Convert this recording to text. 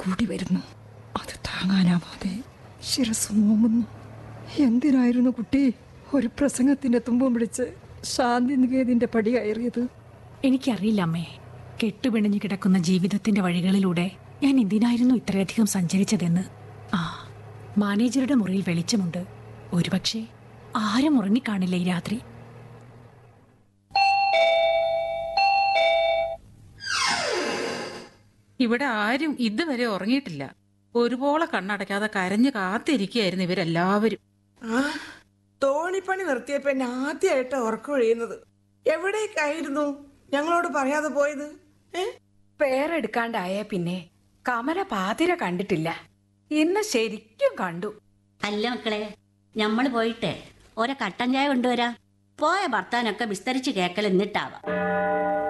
കൂടി വരുന്നു അത് താങ്ങാനാവാതെ ശിരസ് നോമുന്നു എന്തിനായിരുന്നു കുട്ടി ഒരു പ്രസംഗത്തിന്റെ തുമ്പം പിടിച്ച് ശാന്തി നികേതിന്റെ പടി കയറിയത് എനിക്കറിയില്ല അമ്മേ കെട്ടുപിണഞ്ഞു കിടക്കുന്ന ജീവിതത്തിന്റെ വഴികളിലൂടെ ഞാൻ എന്തിനായിരുന്നു ഇത്രയധികം സഞ്ചരിച്ചതെന്ന് ആ മാനേജറുടെ മുറിയിൽ വെളിച്ചമുണ്ട് ഒരുപക്ഷെ ആരും ഉറങ്ങിക്കാണില്ല ഈ രാത്രി ഇവിടെ ആരും ഇതുവരെ ഉറങ്ങിയിട്ടില്ല ഒരുപോലെ കണ്ണടയ്ക്കാതെ കരഞ്ഞു കാത്തിരിക്കുകയായിരുന്നു ഇവരെല്ലാവരും ആ തോണിപ്പണി നിർത്തിയപ്പോ എന്നെ ആദ്യമായിട്ട് ഉറക്കമൊഴിയുന്നത് എവിടേക്കായിരുന്നു ഞങ്ങളോട് പറയാതെ പോയത് ഏ പേരെടുക്കാണ്ടായ പിന്നെ കമല പാതിര കണ്ടിട്ടില്ല ഇന്ന് ശരിക്കും കണ്ടു അല്ല മക്കളെ ഞമ്മള് പോയിട്ട് ഓരോ കട്ടൻ ചായ കൊണ്ടുവരാം പോയ ഭർത്താനൊക്കെ വിസ്തരിച്ച് കേക്കൽ എന്നിട്ടാവാം